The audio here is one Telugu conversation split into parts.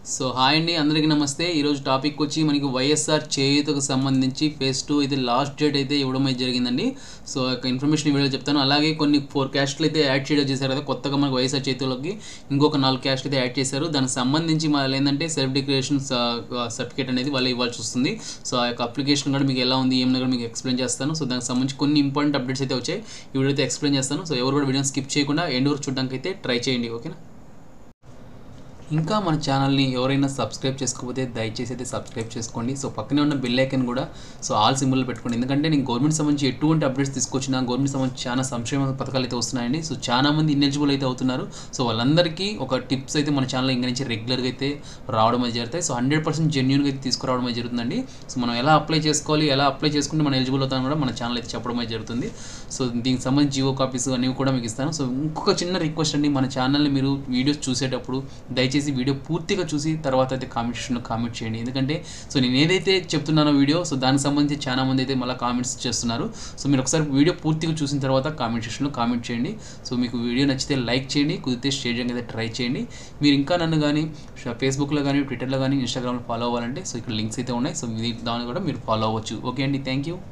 సో హాయ్ అండి అందరికీ నమస్తే ఈరోజు టాపిక్ వచ్చి మనకి వైఎస్ఆర్ చేయూతకు సంబంధించి ఫేజ్ టూ అయితే లాస్ట్ డేట్ అయితే ఇవ్వడం అయితే జరిగిందండి సో యొక్క ఇన్ఫర్మేషన్ ఈ వీడియో చెప్తాను అలాగే కొన్ని ఫోర్ క్యాస్ట్లు అయితే యాడ్ చేయడం చేశారు కదా కొత్తగా మనకి వైఎస్ఆర్ చేతుల్లోకి ఇంకొక నాలుగు క్యాస్ట్లు అయితే యాడ్ చేశారు దానికి సంబంధించి వాళ్ళు ఏంటంటే సెల్ఫ్ డిక్లరేషన్ సర్టిఫికేట్ అనేది వాళ్ళు ఇవ్వాల్సి వస్తుంది సో ఆ యొక్క అప్లికేషన్ కూడా మీకు ఎలా ఉంది ఏం కూడా మీకు ఎక్స్ప్లెయిన్ చేస్తాను సో దానికి సంబంధించి కొన్ని ఇంపార్టెంట్ అప్డేట్స్ అయితే వచ్చాయి ఈ వీడియో అయితే ఎక్స్ప్లెయిన్ చేస్తాను సో ఎవరు కూడా వీడియో స్కిప్ చేయకుండా ఎండ్ వరకు చూడడానికి అయితే ట్రై చేయండి ఓకేనా ఇంకా మన ఛానల్ని ఎవరైనా సబ్స్క్రైబ్ చేసుకోకపోతే దయచేసి అయితే సబ్స్క్రైబ్ చేసుకోండి సో పక్కనే ఉన్న బెల్ ఐకన్ కూడా సో ఆల్ సింబల్ పెట్టుకోండి ఎందుకంటే నేను గవర్నమెంట్ సంబంధించి ఎటువంటి అప్డేట్స్ తీసుకొచ్చినా గవర్నమెంట్ సంబంధించి చాలా సంక్షేమ పథకాలు అయితే వస్తున్నాయండి సో చాలా మంది ఇన్ఎలిజిబుల్ అయితే అవుతున్నారు సో వాళ్ళందరికీ ఒక టిప్స్ అయితే మన ఛానల్ ఇంకా నుంచి రెగ్యులర్గా అయితే రావడం అయితే జరుగుతాయి సో హండ్రెడ్ పర్సెంట్ జెన్యున్గా అయితే తీసుకురావడం అయితే జరుగుతుందండి సో మనం ఎలా అప్లై చేసుకోవాలి ఎలా అప్లై చేసుకుంటే మనం ఎలిజిబుల్ అవుతాం కూడా మన ఛానల్ అయితే చెప్పడం అయితే జరుగుతుంది సో దీనికి సంబంధించి జియో కాపీస్ అనేవి కూడా మీకు ఇస్తాను సో ఇంకొక చిన్న రిక్వెస్ట్ అండి మన ఛానల్ని మీరు వీడియోస్ చూసేటప్పుడు దయచేసి వీడియో పూర్తిగా చూసి తర్వాత అయితే కామెంట్ సెక్షన్లో కామెంట్ చేయండి ఎందుకంటే సో నేను ఏదైతే చెప్తున్నానో వీడియో సో దానికి సంబంధించి చాలా మంది అయితే మళ్ళీ కామెంట్స్ చేస్తున్నారు సో మీరు ఒకసారి వీడియో పూర్తిగా చూసిన తర్వాత కామెంట్ సెక్షన్లో కామెంట్ చేయండి సో మీకు వీడియో నచ్చితే లైక్ చేయండి కుదిరితే షేర్ చేయడానికి అయితే ట్రై చేయండి మీరు ఇంకా నన్ను కానీ ఫేస్బుక్లో కానీ ట్విట్టర్లో కానీ ఇన్స్టాగ్రామ్లో ఫాలో అవ్వాలంటే సో ఇక్కడ లింక్స్ అయితే ఉన్నాయి సో ఇది దాన్ని కూడా మీరు ఫాలో అవ్వచ్చు ఓకే అండి థ్యాంక్ యూ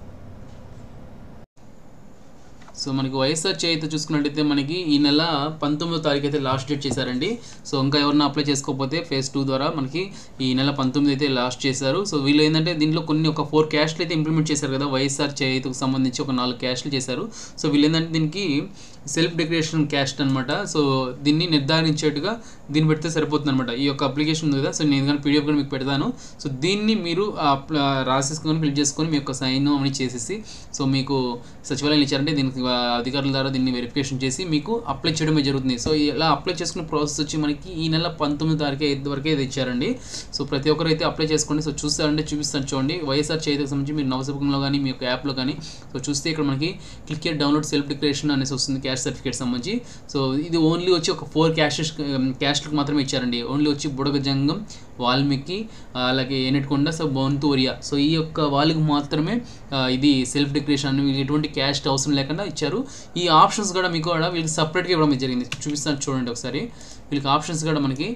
సో మనకి వైఎస్ఆర్ చేయితే చూసుకున్నట్టయితే మనకి ఈ నెల పంతొమ్మిదో తారీఖు అయితే లాస్ట్ డేట్ చేశారండి సో ఇంకా ఎవరైనా అప్లై చేసుకోకపోతే ఫేజ్ టూ ద్వారా మనకి ఈ నెల పంతొమ్మిది అయితే లాస్ట్ చేశారు సో వీళ్ళు ఏంటంటే దీంట్లో కొన్ని ఒక ఫోర్ క్యాస్ట్లు అయితే ఇంప్లిమెంట్ చేశారు కదా వైఎస్ఆర్ చేయితకు సంబంధించి ఒక నాలుగు క్యాస్ట్లు చేశారు సో వీళ్ళు ఏంటంటే దీనికి సెల్ఫ్ డిక్లరేషన్ క్యాస్ట్ అనమాట సో దీన్ని నిర్ధారించేట్టుగా దీన్ని పెడితే సరిపోతుంది అనమాట ఈ యొక్క అప్లికేషన్ ఉంది కదా సో నేను కానీ పీడిఎఫ్ కూడా మీకు పెడతాను సో దీన్ని మీరు రాసేసుకొని ఫిల్ చేసుకొని మీ యొక్క సైన్ అవన్నీ చేసేసి సో మీకు సచివాలయం ఇచ్చారంటే దీనికి అధికారుల ద్వారా దీన్ని వెరిఫికేషన్ చేసి మీకు అప్లై చేయడమే జరుగుతుంది సో ఇలా అప్లై చేసుకునే ప్రాసెస్ వచ్చి మనకి ఈ నెల పంతొమ్మిది తారీఖు ఐదు వరకే ఇది ఇచ్చారండి సో ప్రతి ఒక్కరు అయితే అప్లై చేసుకోండి సో చూస్తారంటే చూపిస్తాను చూడండి వైఎస్ఆర్ చేతికి సంబంధించి మీరు నవసభంలో కానీ మీ యొక్క యాప్లో కానీ సో చూస్తే ఇక్కడ మనకి click here download self declaration అనేసి వస్తుంది క్యాష్ సర్టిఫికేట్ సంబంధించి సో ఇది ఓన్లీ వచ్చి ఒక ఫోర్ క్యాషెస్ క్యాస్ట్లకు మాత్రమే ఇచ్చారండి ఓన్లీ వచ్చి బుడగ జంగం వాల్మీకి అలాగే ఏనెట్కొండ సో బొంతూరియా సో ఈ యొక్క వాళ్ళకి మాత్రమే ఇది సెల్ఫ్ డిక్లరేషన్ వీళ్ళకి ఎటువంటి క్యాస్ట్ అవసరం లేకుండా ఇచ్చారు ఈ ఆప్షన్స్ కూడా మీకు కూడా వీళ్ళకి సపరేట్గా ఇవ్వడం జరిగింది చూపిస్తాను చూడండి ఒకసారి వీళ్ళకి ఆప్షన్స్ కూడా మనకి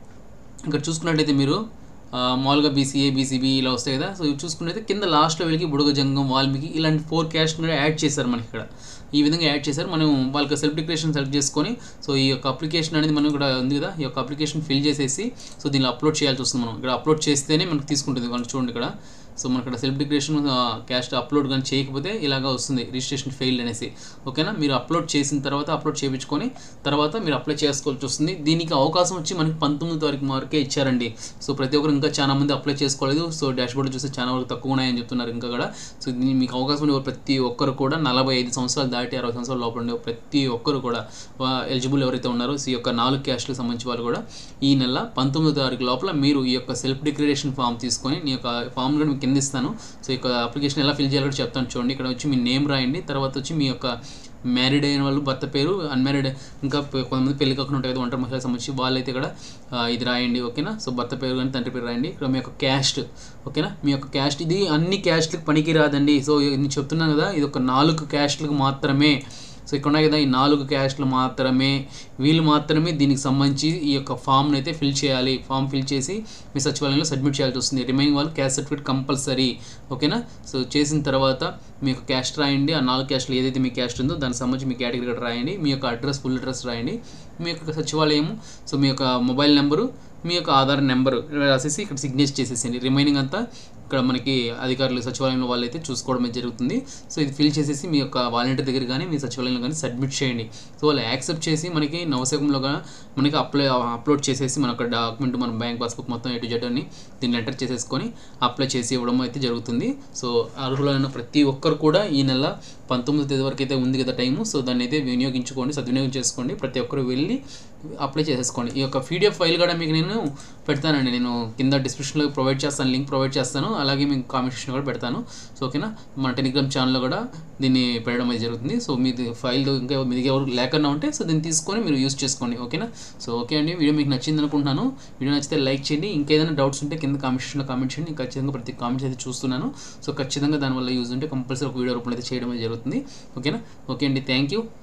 ఇక్కడ చూసుకున్నట్టయితే మీరు మామూలుగా బీసీఏ బీసీబీ ఇలా వస్తాయి కదా సో ఇవి చూసుకున్నైతే కింద లాస్ట్లో వీళ్ళకి బుడగ జంగం వాల్మీకి ఇలాంటి ఫోర్ క్యాస్ట్ కూడా యాడ్ చేశారు మనకి ఇక్కడ ఈ విధంగా యాడ్ చేశారు మనం వాళ్ళకి సెల్ఫ్ డిక్లరేషన్ సెలెక్ట్ చేసుకొని సో ఈ యొక్క అప్లికేషన్ అనేది మనం ఇక్కడ ఉంది కదా ఈ యొక్క అప్లికేషన్ ఫిల్ చేసేసి సో దీనిలో అప్లోడ్ చేయాల్సి వస్తుంది మనం ఇక్కడ అప్లోడ్ చేస్తేనే మనకు తీసుకుంటుంది మనం చూడండి ఇక్కడ సో మనకి ఇక్కడ సెల్ఫ్ డిక్లరేషన్ క్యాస్ట్ అప్లోడ్ కానీ చేయకపోతే ఇలాగా వస్తుంది రిజిస్ట్రేషన్ ఫెయిల్డ్ అనేసి ఓకేనా మీరు అప్లోడ్ చేసిన తర్వాత అప్లోడ్ చేయించుకొని తర్వాత మీరు అప్లై చేసుకోవాల్సి వస్తుంది దీనికి అవకాశం వచ్చి మనకి పంతొమ్మిది తారీఖు వరకే ఇచ్చారండి సో ప్రతి ఒక్కరు ఇంకా చాలా మంది అప్లై చేసుకోలేదు సో డాష్ బోర్డ్ చూస్తే చాలా వరకు తక్కువ ఉన్నాయని చెప్తున్నారు ఇంకా కూడా సో దీనికి మీకు అవకాశం ఉండే ప్రతి ఒక్కరు కూడా నలభై ఐదు సంవత్సరాలు దాటి అరవై సంవత్సరాల లోపల ఉండే ప్రతి ఒక్కరు కూడా ఎలిజిబుల్ ఎవరైతే ఉన్నారో సో ఈ యొక్క నాలుగు క్యాస్ట్లకు సంబంధించి వాళ్ళు కూడా ఈ నెల పంతొమ్మిదో తారీఖు లోపల మీరు ఈ యొక్క సెల్ఫ్ డిక్లరేషన్ ఫామ్ తీసుకొని మీ యొక్క ఫామ్ కూడా మీకు కింద ఇస్తాను సో ఈ యొక్క అప్లికేషన్ ఎలా ఫిల్ చేయాలో చెప్తాను చూడండి ఇక్కడ వచ్చి మీ నేమ్ రాయండి తర్వాత వచ్చి మీ యొక్క మ్యారీడ్ అయిన వాళ్ళు భర్త పేరు అన్మ్యారీడ్ ఇంకా కొంతమంది పెళ్లి కాకుండా ఉంటాయి కదా ఒంటరి మహిళలకు సంబంధించి వాళ్ళైతే ఇక్కడ ఇది రాయండి ఓకేనా సో భర్త పేరు కానీ తండ్రి పేరు రాయండి ఇక్కడ మీ యొక్క క్యాస్ట్ ఓకేనా మీ యొక్క క్యాస్ట్ ఇది అన్ని క్యాస్ట్లకు పనికి రాదండి సో నేను చెప్తున్నాను కదా ఇది ఒక నాలుగు క్యాస్ట్లకు మాత్రమే సో ఇక్కడ ఉన్నాయి కదా ఈ నాలుగు క్యాస్ట్లు మాత్రమే వీళ్ళు మాత్రమే దీనికి సంబంధించి ఈ యొక్క ఫామ్ని అయితే ఫిల్ చేయాలి ఫామ్ ఫిల్ చేసి మీ సచివాలయంలో సబ్మిట్ చేయాల్సి వస్తుంది రిమైనింగ్ వాళ్ళు క్యాస్ట్ సర్టిఫికేట్ కంపల్సరీ ఓకేనా సో చేసిన తర్వాత మీ యొక్క క్యాస్ట్ రాయండి ఆ నాలుగు క్యాస్ట్లు ఏదైతే మీ క్యాస్ట్ ఉందో దానికి సంబంధించి మీ కేటగిరీ కూడా రాయండి మీ యొక్క అడ్రస్ ఫుల్ అడ్రస్ రాయండి మీ యొక్క సచివాలయం సో మీ యొక్క మొబైల్ నెంబరు మీ యొక్క ఆధార్ నెంబర్ రాసేసి ఇక్కడ సిగ్నేచర్ చేసేసేయండి రిమైనింగ్ అంతా ఇక్కడ మనకి అధికారులు సచివాలయంలో వాళ్ళు అయితే చూసుకోవడం జరుగుతుంది సో ఇది ఫిల్ చేసేసి మీ యొక్క వాలంటీర్ దగ్గర కానీ మీ సచివాలయంలో కానీ సబ్మిట్ చేయండి సో వాళ్ళు యాక్సెప్ట్ చేసి మనకి నవశకంలో మనకి అప్లై అప్లోడ్ చేసేసి మన ఒక డాక్యుమెంట్ మన బ్యాంక్ పాస్బుక్ మొత్తం ఎటు జెడ్ అని దీన్ని ఎంటర్ చేసేసుకొని అప్లై చేసి ఇవ్వడం అయితే జరుగుతుంది సో అర్హులైన ప్రతి ఒక్కరు కూడా ఈ నెల పంతొమ్మిది తేదీ వరకు అయితే ఉంది కదా టైము సో దాన్ని అయితే వినియోగించుకోండి సద్వినియోగం చేసుకోండి ప్రతి ఒక్కరు వెళ్ళి అప్లై చేసేసుకోండి ఈ యొక్క పీడిఎఫ్ ఫైల్ కూడా మీకు నేను పెడతానండి నేను కింద డిస్క్రిప్షన్లో ప్రొవైడ్ చేస్తాను లింక్ ప్రొవైడ్ చేస్తాను అలాగే మీకు కామెంట్ సెక్షన్ కూడా పెడతాను సో ఓకేనా మన టెలిగ్రామ్ ఛానల్లో కూడా దీన్ని పెట్టడం అయితే జరుగుతుంది సో మీది ఫైల్ ఇంకా మీది ఎవరు లేకుండా ఉంటే సో దీన్ని తీసుకొని మీరు యూస్ చేసుకోండి ఓకేనా సో ఓకే అండి వీడియో మీకు నచ్చింది అనుకుంటున్నాను వీడియో నచ్చితే లైక్ చేయండి ఇంకేదైనా డౌట్స్ ఉంటే కింద కామెంట్ సెక్షన్లో కామెంట్ చేయండి ఖచ్చితంగా ప్రతి కామెంట్స్ అయితే చూస్తున్నాను సో ఖచ్చితంగా దానివల్ల యూజ్ ఉంటే కంపల్సరీ ఒక వీడియో రూపంలో అయితే చేయడం జరుగుతుంది ఓకేనా ఓకే అండి థ్యాంక్ యూ